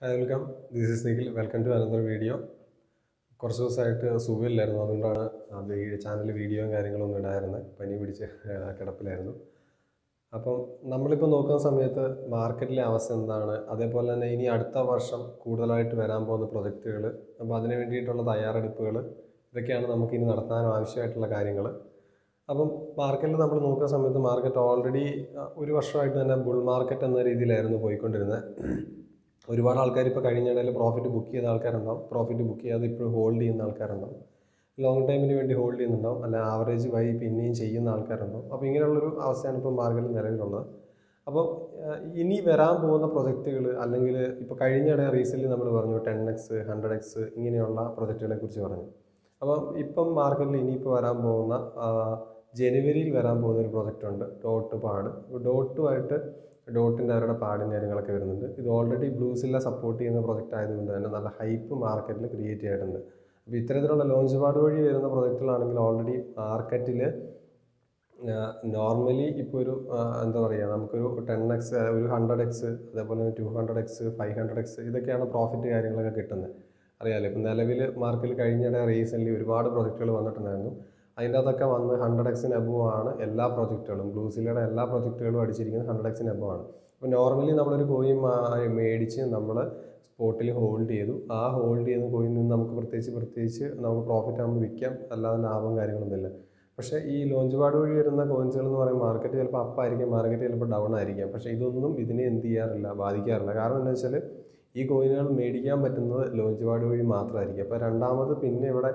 hi welcome this is Nikhil welcome to another video കുറച്ച് ദിവസമായിട്ട് സുഖമില്ലായിരുന്നു അതുകൊണ്ടാണ് ചാനൽ വീഡിയോയും കാര്യങ്ങളൊന്നും ഇടായിരുന്നത് പനി പിടിച്ച് ആ, കിടപ്പിലായിരുന്നു അപ്പം നമ്മളിപ്പോൾ നോക്കുന്ന സമയത്ത് മാർക്കറ്റിലെ അവസ്ഥ എന്താണ് അതേപോലെ തന്നെ ഇനി അടുത്ത വർഷം കൂടുതലായിട്ട് വരാൻ പോകുന്ന പ്രൊജക്റ്റുകൾ അപ്പോൾ അതിന് വേണ്ടിയിട്ടുള്ള തയ്യാറെടുപ്പുകൾ ഇതൊക്കെയാണ് നമുക്ക് ഇനി നടത്താൻ ആവശ്യമായിട്ടുള്ള കാര്യങ്ങൾ അപ്പം മാർക്കറ്റിൽ നമ്മൾ നോക്കുന്ന സമയത്ത് മാർക്കറ്റ് ഓൾറെഡി ഒരു വർഷമായിട്ട് തന്നെ ബുൾ മാർക്കറ്റ് എന്ന രീതിയിലായിരുന്നു പോയിക്കൊണ്ടിരുന്നത് ഒരുപാട് ആൾക്കാർ ഇപ്പോൾ കഴിഞ്ഞിടയിൽ പ്രോഫിറ്റ് ബുക്ക് ചെയ്ത ആൾക്കാരുണ്ടാവും പ്രോഫിറ്റ് ബുക്ക് ചെയ്യാതെ ഇപ്പോഴും ഹോൾഡ് ചെയ്യുന്ന ആൾക്കാരുണ്ടാവും ലോങ് ടൈമിന് വേണ്ടി ഹോൾഡ് ചെയ്യുന്നുണ്ടാവും അല്ല ആവറേജ് വഴി പിന്നെയും ചെയ്യുന്ന ആൾക്കാരുണ്ടാവും അപ്പോൾ ഇങ്ങനെയുള്ളൊരു അവസ്ഥയാണ് ഇപ്പോൾ മാർക്കറ്റിൽ നിലവിലുള്ളത് അപ്പം ആ, ഇനി വരാൻ പോകുന്ന പ്രൊജക്റ്റുകൾ അല്ലെങ്കിൽ ഇപ്പോൾ കഴിഞ്ഞിടെ റീസെൻ്റ് നമ്മൾ പറഞ്ഞു ടെൻ എക്സ് ഹൺഡ്രഡ് എക്സ് ഇങ്ങനെയുള്ള പ്രൊജക്റ്റുകളെ കുറിച്ച് പറഞ്ഞു അപ്പം ഇപ്പം മാർക്കറ്റിൽ ഇനിയിപ്പോൾ വരാൻ പോകുന്ന ആ, ജനുവരിയിൽ വരാൻ പോകുന്ന ഒരു പ്രൊജക്റ്റ് ഉണ്ട് ഡോട്ട് പാഡ് ഡോട്ടുമായിട്ട് ഡോട്ടിൻ്റെ അവരുടെ പാടും കാര്യങ്ങളൊക്കെ വരുന്നുണ്ട് ഇത് ഓൾറെഡി ബ്ലൂസില്ല സപ്പോർട്ട് ചെയ്യുന്ന പ്രൊജക്റ്റ് ആയതുകൊണ്ട് തന്നെ നല്ല ഹൈപ്പ് മാർക്കറ്റിൽ ക്രിയേറ്റ് ചെയ്തിട്ടുണ്ട് അപ്പോൾ ഇത്തരത്തിലുള്ള ലോഞ്ച് പാഡ് വഴി വരുന്ന പ്രൊജക്റ്റുകളാണെങ്കിൽ ഓൾറെഡി മാർക്കറ്റിൽ നോർമലി ഇപ്പോൾ ഒരു ആ, എന്താ പറയുക നമുക്കൊരു ടെൻ എക്സ് ഒരു ഹൺഡ്രഡ് എക്സ് അതേപോലെ തന്നെ two hundred X five hundred X ഇതൊക്കെയാണ് പ്രോഫിറ്റ് കാര്യങ്ങളൊക്കെ കിട്ടുന്നത് അറിയാലോ ഇപ്പം നിലവിൽ മാർക്കറ്റിൽ കഴിഞ്ഞിടെ റീസെൻ്റ്ലി ഒരുപാട് പ്രൊജക്റ്റുകൾ വന്നിട്ടുണ്ടായിരുന്നു അതിൻ്റെ അകത്തൊക്കെ വന്ന് ഹൺഡ്രഡ് എക്സിന് എബവ് ആണ് എല്ലാ പ്രൊജക്റ്റുകളും ബ്ലൂസിലയുടെ എല്ലാ പ്രൊജക്റ്റുകളും അടിച്ചിരിക്കുന്നത് ഹൺഡ്രഡ് എക്സിന് എബവ് ആണ് അപ്പോൾ നോർമലി നമ്മളൊരു കോയിൻ മേടിച്ച് നമ്മൾ സ്പോട്ടിൽ ഹോൾഡ് ചെയ്തു ആ ഹോൾഡ് ചെയ്യുന്ന കോയിനിൽ നിന്ന് നമുക്ക് പ്രത്യേകിച്ച് പ്രത്യേകിച്ച് നമുക്ക് പ്രോഫിറ്റ് ആകുമ്പോൾ വിൽക്കാം അല്ലാതെ ലാഭം കാര്യങ്ങളൊന്നുമില്ല പക്ഷേ ഈ ലോഞ്ച് പാഡ് വഴി വരുന്ന കോയിൻസുകൾ എന്ന് പറയുമ്പോൾ മാർക്കറ്റ് ചിലപ്പോൾ അപ്പ് ആയിരിക്കും മാർക്കറ്റ് ചിലപ്പോൾ ഡൗൺ ആയിരിക്കാം പക്ഷേ ഇതൊന്നും ഇതിനെ എന്ത് ചെയ്യാറില്ല ബാധിക്കാറില്ല കാരണം എന്താ വെച്ചാൽ ഈ കോയിനുകൾ മേടിക്കാൻ പറ്റുന്നത് ലോഞ്ച് പാഡ് വഴി മാത്രമായിരിക്കും അപ്പോൾ രണ്ടാമത് പിന്നെ ഇവിടെ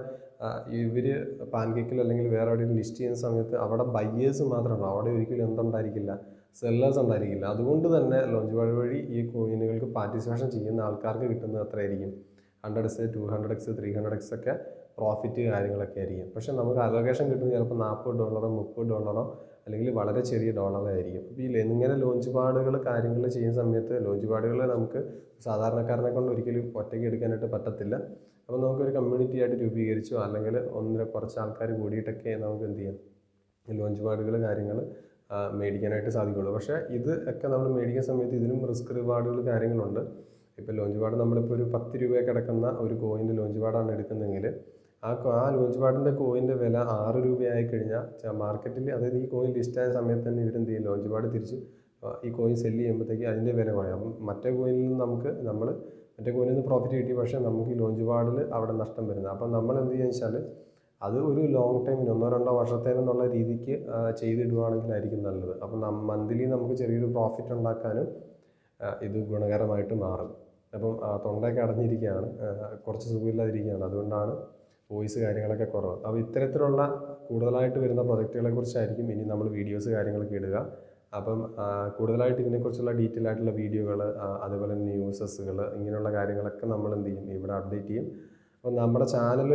ഇവർ പാൻകേക്കിൽ അല്ലെങ്കിൽ വേറെ എവിടെയും ലിസ്റ്റ് ചെയ്യുന്ന സമയത്ത് അവിടെ ബയ്യേഴ്സ് മാത്രമേ ഉള്ളൂ അവിടെ ഒരിക്കലും എന്തുണ്ടായിരിക്കില്ല സെല്ലേഴ്സ് ഉണ്ടായിരിക്കില്ല അതുകൊണ്ട് തന്നെ ലോഞ്ച് പാഡ് വഴി ഈ കോയിനുകൾക്ക് പാർട്ടിസിപ്പേഷൻ ചെയ്യുന്ന ആൾക്കാർക്ക് കിട്ടുന്നത് എത്രയായിരിക്കും hundred X two hundred X three hundred X ഒക്കെ പ്രോഫിറ്റ് കാര്യങ്ങളൊക്കെ ആയിരിക്കും പക്ഷേ നമുക്ക് അലോക്കേഷൻ കിട്ടുന്നത് ചിലപ്പോൾ നാൽപ്പത് ഡോളറോ മുപ്പത് ഡോളറോ അല്ലെങ്കിൽ വളരെ ചെറിയ ഡോളറായിരിക്കും അപ്പോൾ ഈ ഇങ്ങനെ ലോഞ്ച് പാഡുകൾ കാര്യങ്ങൾ ചെയ്യുന്ന സമയത്ത് ലോഞ്ച് പാഡുകൾ നമുക്ക് സാധാരണക്കാരനെ കൊണ്ട് ഒരിക്കലും ഒറ്റയ്ക്ക് എടുക്കാനായിട്ട് പറ്റത്തില്ല അപ്പോൾ നമുക്കൊരു കമ്മ്യൂണിറ്റി ആയിട്ട് രൂപീകരിച്ചോ അല്ലെങ്കിൽ ഒന്നര കുറച്ച് ആൾക്കാർ കൂടിയിട്ടൊക്കെ നമുക്ക് എന്ത് ചെയ്യാം ഈ ലോഞ്ച് പാഡുകൾ കാര്യങ്ങൾ മേടിക്കാനായിട്ട് സാധിക്കുള്ളൂ പക്ഷേ ഇത് ഒക്കെ നമ്മൾ മേടിക്കുന്ന സമയത്ത് ഇതിനും റിസ്ക് റിവാർഡുകൾ കാര്യങ്ങളുണ്ട് ഇപ്പോൾ ലോഞ്ച് പാഡ് നമ്മളിപ്പോൾ ഒരു പത്ത് രൂപ കിടക്കുന്ന ഒരു കോയിൻ്റെ ലോഞ്ച് പാഡാണ് എടുക്കുന്നതെങ്കിൽ ആ കോ- ആ ലോഞ്ച് പാഡിൻ്റെ കോയിൻ്റെ വില ആറ് രൂപയായി കഴിഞ്ഞാൽ മാർക്കറ്റിൽ അതായത് ഈ കോയിൻ ലിസ്റ്റായ സമയത്ത് തന്നെ ഇവരെന്ത് ചെയ്യും ലോഞ്ച് പാഡ് തിരിച്ച് ആ, ഈ കോയിൻ സെല്ല് ചെയ്യുമ്പോഴത്തേക്ക് അതിൻ്റെ വില കുറയും അപ്പം മറ്റേ കോയിനിൽ നിന്ന് നമുക്ക് നമ്മൾ മറ്റേ കോയിനിൽ നിന്ന് പ്രോഫിറ്റ് കിട്ടി പക്ഷേ നമുക്ക് ഈ ലോഞ്ച് പാഡിൽ അവിടെ നഷ്ടം വരുന്നത് അപ്പം നമ്മൾ എന്ത് ചെയ്യുക വെച്ചാൽ അത് ഒരു ലോങ് ടൈമിന് ഒന്നോ രണ്ടോ വർഷത്തേനെന്നുള്ള രീതിക്ക് ആ, ചെയ്തിടുവാണെങ്കിലായിരിക്കും നല്ലത് അപ്പം മന്ത്ലി നമുക്ക് ചെറിയൊരു പ്രോഫിറ്റ് ഉണ്ടാക്കാനും ആ, ഇത് ഗുണകരമായിട്ട് മാറും അപ്പം ആ, തൊണ്ടയൊക്കെ അടഞ്ഞിരിക്കുകയാണ് ആ, കുറച്ച് സുഖമില്ലാതിരിക്കുകയാണ് അതുകൊണ്ടാണ് വോയിസ് കാര്യങ്ങളൊക്കെ കുറവ് അപ്പോൾ ഇത്തരത്തിലുള്ള കൂടുതലായിട്ട് വരുന്ന പ്രൊജക്റ്റുകളെ കുറിച്ചായിരിക്കും ഇനി നമ്മൾ വീഡിയോസ് കാര്യങ്ങളൊക്കെ ഇടുക അപ്പം ആ, കൂടുതലായിട്ട് ഇതിനെക്കുറിച്ചുള്ള ഡീറ്റെയിൽ ആയിട്ടുള്ള വീഡിയോകൾ അതുപോലെ ന്യൂസസുകൾ ഇങ്ങനെയുള്ള കാര്യങ്ങളൊക്കെ നമ്മൾ എന്ത് ചെയ്യും ഇവിടെ അപ്ഡേറ്റ് ചെയ്യും അപ്പം നമ്മുടെ ചാനൽ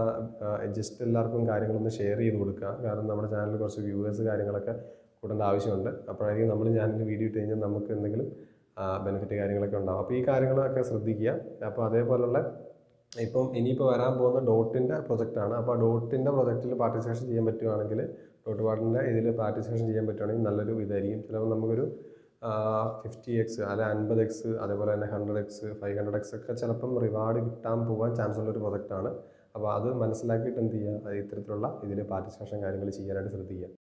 ജസ്റ്റ് എല്ലാവർക്കും കാര്യങ്ങളൊന്ന് ഷെയർ ചെയ്ത് കൊടുക്കുക കാരണം നമ്മുടെ ചാനലിൽ കുറച്ച് വ്യൂവേഴ്സ് കാര്യങ്ങളൊക്കെ കൂടേണ്ട ആവശ്യമുണ്ട് അപ്പോഴായിരിക്കും നമ്മൾ ചാനലിൽ വീഡിയോ ഇട്ട് കഴിഞ്ഞാൽ നമുക്ക് എന്തെങ്കിലും ബെനിഫിറ്റ് കാര്യങ്ങളൊക്കെ ഉണ്ടാവും അപ്പോൾ ഈ കാര്യങ്ങളൊക്കെ ശ്രദ്ധിക്കുക അപ്പോൾ അതേപോലുള്ള ഇപ്പം ഇനിയിപ്പോൾ വരാൻ പോകുന്ന ഡോട്ടിൻ്റെ പ്രൊജക്റ്റാണ് അപ്പോൾ ആ ഡോട്ടിൻ്റെ പ്രൊജക്റ്റിൽ പാർട്ടിസിപ്പേഷൻ ചെയ്യാൻ പറ്റുവാണെങ്കിൽ ഡോട്ട് പാർട്ടിൻ്റെ ഇതിൽ പാർട്ടിസിപ്പേഷൻ ചെയ്യാൻ പറ്റുവാണെങ്കിൽ നല്ലൊരു ഇതായിരിക്കും ചിലപ്പോൾ നമുക്കൊരു ഫിഫ്റ്റി എക്സ് അല്ലെ അൻപത് എക്സ് അതേപോലെ തന്നെ hundred X five hundred X ഒക്കെ ചിലപ്പം റിവാർഡ് കിട്ടാൻ പോകാൻ ചാൻസ് ഉള്ള ഒരു പ്രൊജക്റ്റാണ് അപ്പോൾ അത് മനസ്സിലാക്കിയിട്ട് എന്ത് ചെയ്യുക അത് ഇത്തരത്തിലുള്ള ഇതിൽ പാർട്ടിസിപ്പേഷൻ കാര്യങ്ങൾ ചെയ്യാനായിട്ട് ശ്രദ്ധിക്കുക